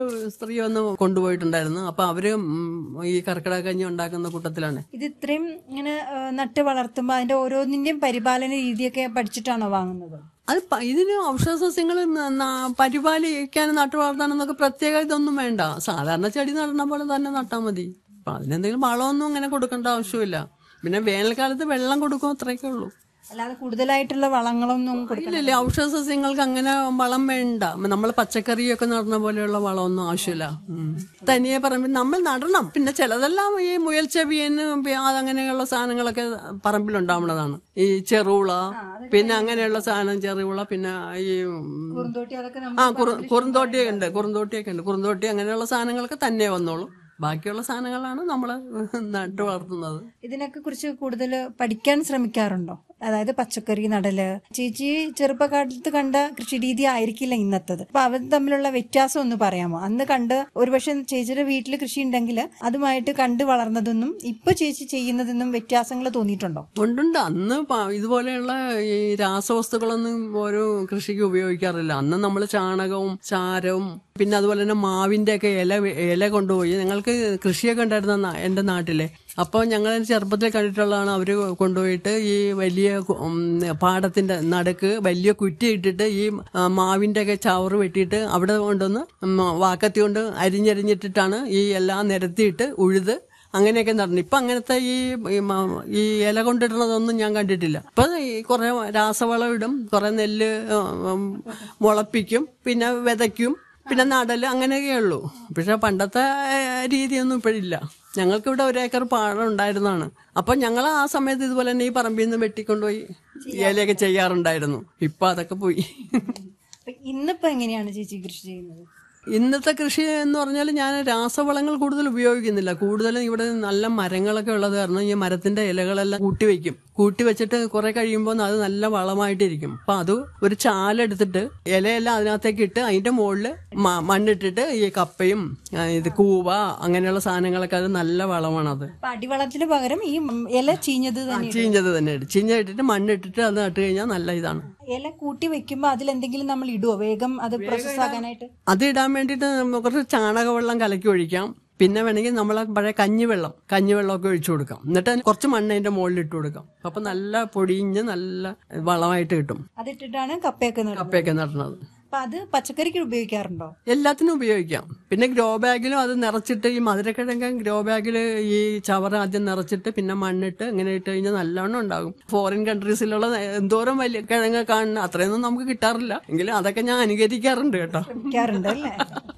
സ്ത്രീ ഒന്ന് കൊണ്ടുപോയിട്ടുണ്ടായിരുന്നു അപ്പൊ അവര് ഉം, ഈ കർക്കിടക കഞ്ഞി ഉണ്ടാക്കുന്ന കൂട്ടത്തിലാണ് ഇത് ഇത്രയും ഇങ്ങനെ ആ, നട്ട് വളർത്തുമ്പോൾ അതിന്റെ ഓരോന്നിന്റെയും പരിപാലന രീതിയൊക്കെ പഠിച്ചിട്ടാണോ വാങ്ങുന്നത് അത് പ- ഇതിന് ഔഷധ സസ്യങ്ങൾ പരിപാലിക്കാനും നട്ടു വളർത്താനെന്നൊക്കെ പ്രത്യേക ഇതൊന്നും വേണ്ട സാധാരണ ചെടി നടണ പോലെ തന്നെ നട്ടാൽ മതി അപ്പൊ അതിനെന്തെങ്കിലും വളമൊന്നും അങ്ങനെ കൊടുക്കേണ്ട ആവശ്യമില്ല പിന്നെ വേനൽക്കാലത്ത് വെള്ളം കൊടുക്കും അത്രയൊക്കെ ഉള്ളൂ അല്ലാതെ കൂടുതലായിട്ടുള്ള വളങ്ങളൊന്നും കൊടുക്കില്ല ഇല്ല ഇല്ല ഔഷധ സസ്യങ്ങൾക്ക് അങ്ങനെ വളം വേണ്ട നമ്മൾ പച്ചക്കറിയൊക്കെ നടന്ന പോലെയുള്ള വളമൊന്നും ആവശ്യമില്ല ഉം. തനിയെ പറമ്പിൽ നമ്മൾ നടണം പിന്നെ ചിലതെല്ലാം ഈ മുയൽ ചെവിയന് അങ്ങനെയുള്ള സാധനങ്ങളൊക്കെ പറമ്പിലുണ്ടാവുന്നതാണ് ഈ ചെറുള പിന്നെ അങ്ങനെയുള്ള സാധനം ചെറുള പിന്നെ ഈ ഉം, കുറുന്തോട്ടി അതൊക്കെ ആ കുറു കുറുന്തോട്ടിയൊക്കെ ഉണ്ട് കുറുന്തോട്ടിയൊക്കെ ഉണ്ട് കുറുന്തോട്ടി അങ്ങനെയുള്ള സാധനങ്ങളൊക്കെ തന്നെ വന്നോളൂ ബാക്കിയുള്ള സാധനങ്ങളാണ് നമ്മൾ നട്ടു വളർത്തുന്നത് ഇതിനൊക്കെ കുറിച്ച് കൂടുതൽ പഠിക്കാൻ ശ്രമിക്കാറുണ്ടോ അതായത് പച്ചക്കറി നടല് ചേച്ചി ചെറുപ്പകാലത്ത് കണ്ട കൃഷി രീതി ആയിരിക്കില്ല ഇന്നത്തത് അപ്പൊ അവർ തമ്മിലുള്ള വ്യത്യാസം ഒന്ന് പറയാമോ അന്ന് കണ്ട് ഒരുപക്ഷെ ചേച്ചിയുടെ വീട്ടിൽ കൃഷി ഉണ്ടെങ്കിൽ അതുമായിട്ട് കണ്ടു വളർന്നതൊന്നും ഇപ്പൊ ചേച്ചി ചെയ്യുന്നതെന്നും വ്യത്യാസങ്ങൾ തോന്നിയിട്ടുണ്ടോ ഉണ്ടുണ്ട് അന്ന് പ- ഇതുപോലെയുള്ള ഈ രാസവസ്തുക്കളൊന്നും ഓരോ കൃഷിക്ക് ഉപയോഗിക്കാറില്ല അന്ന് നമ്മൾ ചാണകവും ചാരവും പിന്നെ അതുപോലെ തന്നെ മാവിന്റെ ഒക്കെ ഇല വെ- ഇല കൊണ്ടുപോയി ഞങ്ങൾക്ക് കൃഷിയൊക്കെ ഉണ്ടായിരുന്ന നാ- എന്റെ നാട്ടിലെ അപ്പോൾ ഞങ്ങൾ ചെറുപ്പത്തിൽ കണ്ടിട്ടുള്ളതാണ് അവർ കൊണ്ടുപോയിട്ട് ഈ വലിയ കു- ഉം, പാടത്തിന്റെ നടുക്ക് വലിയ കുറ്റി ഇട്ടിട്ട് ഈ ആ, മാവിന്റെ ഒക്കെ ചവറ് വെട്ടിയിട്ട് അവിടെ കൊണ്ടുവന്ന് ഉം, വാക്കത്തി കൊണ്ട് അരിഞ്ഞരിഞ്ഞിട്ടിട്ടാണ് ഈ എല്ലാം നിരത്തിയിട്ട് ഉഴുത് അങ്ങനെയൊക്കെ നടന്നു ഇപ്പൊ അങ്ങനത്തെ ഈ ഈ മ- ഈ ഇല കൊണ്ടിടുന്നതൊന്നും ഞാൻ കണ്ടിട്ടില്ല ഇപ്പൊ ഈ കുറെ രാസവളം ഇടും കുറെ നെല്ല് ഉം, മുളപ്പിക്കും പിന്നെ വിതയ്ക്കും പിന്നെ നടല് അങ്ങനെയൊക്കെ ഉള്ളൂ പക്ഷെ പണ്ടത്തെ ഏഹ്, രീതിയൊന്നും ഇപ്പോഴില്ല ഞങ്ങൾക്ക് ഇവിടെ ഒരേക്കർ പാടം ഉണ്ടായിരുന്നതാണ് അപ്പൊ ഞങ്ങൾ ആ സമയത്ത് ഇതുപോലെ തന്നെ ഈ പറമ്പിൽ നിന്ന് വെട്ടിക്കൊണ്ടുപോയി ഇലയൊക്കെ ചെയ്യാറുണ്ടായിരുന്നു ഇപ്പൊ അതൊക്കെ പോയി അപ്പൊ ഇന്നിപ്പോ എങ്ങനെയാണ് ചേച്ചി കൃഷി ചെയ്യുന്നത് ഇന്നത്തെ കൃഷി എന്ന് പറഞ്ഞാൽ ഞാൻ രാസവളങ്ങൾ കൂടുതൽ ഉപയോഗിക്കുന്നില്ല കൂടുതലും ഇവിടെ നല്ല മരങ്ങളൊക്കെ ഉള്ളത് കാരണം ഈ മരത്തിന്റെ ഇലകളെല്ലാം കൂട്ടി വെക്കും കൂട്ടി വെച്ചിട്ട് കുറെ കഴിയുമ്പോൾ അത് നല്ല വളമായിട്ടിരിക്കും അപ്പൊ അത് ഒരു ചാലെടുത്തിട്ട് ഇലയെല്ലാം അതിനകത്തേക്ക് ഇട്ട് അതിന്റെ മുകളിൽ മണ്ണിട്ടിട്ട് ഈ കപ്പയും ആ, ഇത് കൂവ അങ്ങനെയുള്ള സാധനങ്ങളൊക്കെ അത് നല്ല വളമാണത് അപ്പൊ അടിവളത്തിന് പകരം ഈ ഇല ചീഞ്ഞത് തന്നെ ചീഞ്ഞത് തന്നെ ഇടും ചീഞ്ഞിട്ടിട്ട് മണ്ണിട്ടിട്ട് അത് നട്ട് കഴിഞ്ഞാൽ നല്ല ഇതാണ് ഇല കൂട്ടി വെക്കുമ്പോ അതിലെന്തെങ്കിലും നമ്മൾ ഇടുവോ വേഗം അത് പ്രോസസ് ആകാനായിട്ട് അത് ഇടാൻ വേണ്ടിയിട്ട് നമുക്ക് കുറച്ച് ചാണകവെള്ളം കലക്കി ഒഴിക്കാം പിന്നെ വേണമെങ്കിൽ നമ്മൾ പഴയ കഞ്ഞിവെള്ളം കഞ്ഞിവെള്ളമൊക്കെ ഒഴിച്ചു കൊടുക്കാം എന്നിട്ട് അതിന് കുറച്ച് മണ്ണ് അതിന്റെ മുകളിൽ ഇട്ട് കൊടുക്കാം അപ്പൊ നല്ല പൊടിഞ്ഞ് നല്ല വളമായിട്ട് കിട്ടും അതിട്ടിട്ടാണ് കപ്പയൊക്കെ നടുന്നത് കപ്പയൊക്കെ നടുന്നത് അപ്പൊ അത് പച്ചക്കറിക്ക് ഉപയോഗിക്കാറുണ്ടോ എല്ലാത്തിനും ഉപയോഗിക്കാം പിന്നെ ഗ്രോ ബാഗിലും അത് നിറച്ചിട്ട് ഈ മധുരക്കിഴങ്ങ് ഗ്രോ ബാഗിൽ ഈ ചവറ് ആദ്യം നിറച്ചിട്ട് പിന്നെ മണ്ണിട്ട് ഇങ്ങനെ ഇട്ട് കഴിഞ്ഞാൽ നല്ലവണ്ണം ഉണ്ടാകും ഫോറിൻ കൺട്രീസിലുള്ള എന്തോരം വലിയ കിഴങ്ങ് കാണുന്ന അത്രയൊന്നും നമുക്ക് കിട്ടാറില്ല എങ്കിലും അതൊക്കെ ഞാൻ അനുകരിക്കാറുണ്ട് കേട്ടോ ഉപയോഗിക്കാറുണ്ട് അല്ലേ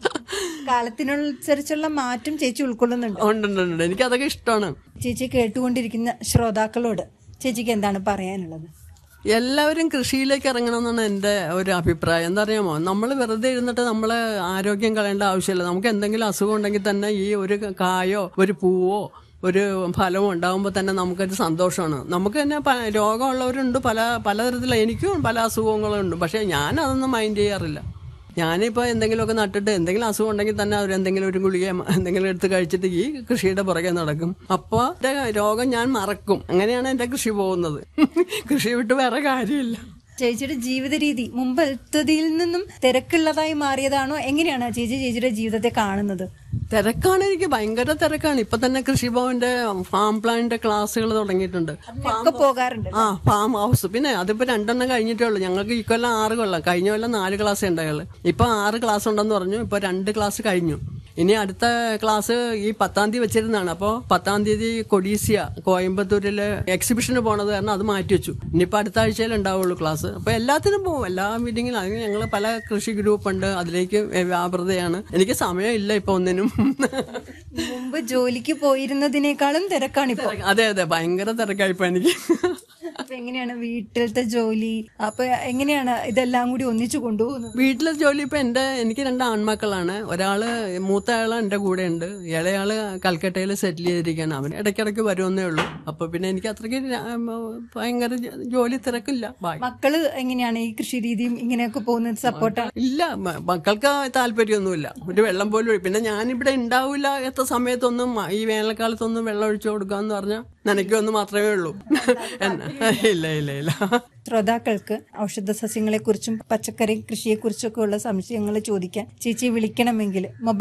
കാലത്തിനനുസരിച്ചുള്ള മാറ്റം ചേച്ചി ഉൾക്കൊള്ളുന്നുണ്ട് ഉണ്ട് ഉണ്ട്, ഉണ്ട് എനിക്ക് അതൊക്കെ ഇഷ്ടമാണ് ചേച്ചി കേട്ടുകൊണ്ടിരിക്കുന്ന ശ്രോതാക്കളോട് ചേച്ചിക്ക് എന്താണ് പറയാനുള്ളത് എല്ലാവരും കൃഷിയിലേക്ക് ഇറങ്ങണമെന്നാണ് എൻ്റെ ഒരു അഭിപ്രായം എന്താ അറിയാമോ നമ്മൾ വെറുതെ ഇരുന്നിട്ട് നമ്മളെ ആരോഗ്യം കളയേണ്ട ആവശ്യമില്ല നമുക്ക് എന്തെങ്കിലും അസുഖം ഉണ്ടെങ്കിൽ തന്നെ ഈ ഒരു കായോ ഒരു പൂവോ ഒരു ഫലമോ ഉണ്ടാകുമ്പോൾ തന്നെ നമുക്കൊരു സന്തോഷമാണ് നമുക്ക് തന്നെ പ- രോഗമുള്ളവരുണ്ട് പല പലതരത്തിലുള്ള എനിക്കും പല അസുഖങ്ങളും ഉണ്ട് പക്ഷേ ഞാൻ അതൊന്നും മൈൻഡ് ചെയ്യാറില്ല ഞാനിപ്പോൾ എന്തെങ്കിലുമൊക്കെ നട്ടിട്ട് എന്തെങ്കിലും അസുഖം ഉണ്ടെങ്കിൽ തന്നെ അവർ എന്തെങ്കിലും ഒരു ഗുളിക എന്തെങ്കിലും എടുത്ത് കഴിച്ചിട്ട് ഈ കൃഷിയുടെ പുറകെ നടക്കും അപ്പോൾ എൻ്റെ രോഗം ഞാൻ മറക്കും അങ്ങനെയാണ് എൻ്റെ കൃഷി പോകുന്നത് കൃഷി വിട്ട് വേറെ കാര്യമില്ല ചേച്ചിയുടെ ജീവിത രീതി മുമ്പത്തതിൽ നിന്നും തിരക്കുള്ളതായി മാറിയതാണോ എങ്ങനെയാണ് ചേച്ചി ചേച്ചിയുടെ ജീവിതത്തെ കാണുന്നത് തിരക്കാണ് എനിക്ക് ഭയങ്കര തിരക്കാണ് ഇപ്പൊ തന്നെ കൃഷിഭവന്റെ ഫാം പ്ലാനിന്റെ ക്ലാസ്സുകൾ തുടങ്ങിയിട്ടുണ്ട് ഒക്കെ പോകാറുണ്ട് ആ ഫാം ഹൗസ് പിന്നെ അതിപ്പോ രണ്ടെണ്ണം കഴിഞ്ഞിട്ടേ ഉള്ളൂ ഞങ്ങൾക്ക് ഈ കൊല്ലം ആറ് കൊല്ലം കഴിഞ്ഞ കൊല്ലം നാല് ക്ലാസ് ഉണ്ടായുള്ളു ഇപ്പൊ ആറ് ക്ലാസ് ഉണ്ടെന്ന് പറഞ്ഞു ഇപ്പൊ രണ്ട് ക്ലാസ് കഴിഞ്ഞു ഇനി അടുത്ത ക്ലാസ് ഈ പത്താം തീയതി വെച്ചിരുന്നതാണ് അപ്പോൾ പത്താം തീയതി കൊഡീസിയ കോയമ്പത്തൂരില് എക്സിബിഷന് പോണത് കാരണം അത് മാറ്റി വെച്ചു ഇനിയിപ്പോൾ അടുത്ത ആഴ്ചയിൽ ഉണ്ടാവുള്ളൂ ക്ലാസ് അപ്പോൾ എല്ലാത്തിനും പോകും എല്ലാ മീറ്റിങ്ങിലും അതിന് ഞങ്ങൾ പല കൃഷി ഗ്രൂപ്പ് ഉണ്ട് അതിലേക്ക് വ്യാപൃതയാണ് എനിക്ക് സമയമില്ല ഇപ്പൊ ഒന്നിനും മുമ്പ് ജോലിക്ക് പോയിരുന്നതിനേക്കാളും തിരക്കാണിപ്പോ അതെ അതെ ഭയങ്കര തിരക്കായിപ്പോ എനിക്ക് അപ്പൊ എങ്ങനെയാണ് വീട്ടിലത്തെ ജോലി അപ്പൊ എങ്ങനെയാണ് ഇതെല്ലാം കൂടി ഒന്നിച്ചു കൊണ്ടുപോകുന്നത് വീട്ടിലെ ജോലി ഇപ്പൊ എന്റെ എനിക്ക് രണ്ട് ആൺമക്കളാണ് ഒരാള് മൂത്ത ആള് എന്റെ കൂടെ ഉണ്ട് ഇളയാള് കൽക്കട്ടയിൽ സെറ്റിൽ ചെയ്തിരിക്കുകയാണ് അവൻ ഇടയ്ക്കിടയ്ക്ക് വരുമെന്നേ ഉള്ളൂ അപ്പൊ പിന്നെ എനിക്ക് അത്രയ്ക്ക് രാ- ഭയങ്കര ജ- ജോലി തിരക്കില്ല ബായ് മക്കള് എങ്ങനെയാണ് ഈ കൃഷി രീതിയും ഇങ്ങനെയൊക്കെ പോകുന്നത് സപ്പോർട്ടാണ് ഇല്ല മ- മക്കൾക്ക് താല്പര്യമൊന്നുമില്ല ഒരു വെള്ളം പോലും ഒഴി- പിന്നെ ഞാനിവിടെ ഉണ്ടാവില്ല എത്ര സമയത്തൊന്നും മ- ഈ വേനൽക്കാലത്തൊന്നും വെള്ളം ഒഴിച്ചു കൊടുക്കാന്ന് പറഞ്ഞാൽ നനയ്ക്കുമെന്ന് മാത്രമേ ഉള്ളൂ എന്നാ ഇല്ല ഇല്ല ഇല്ല ശ്രോതാക്കൾക്ക് ഔഷധ സസ്യങ്ങളെക്കുറിച്ചും പച്ചക്കറി കൃഷിയെക്കുറിച്ചൊക്കെ ഉള്ള സംശയങ്ങൾ ചോദിക്കാൻ ചേച്ചി വിളിക്കണമെങ്കിൽ മൊബൈൽ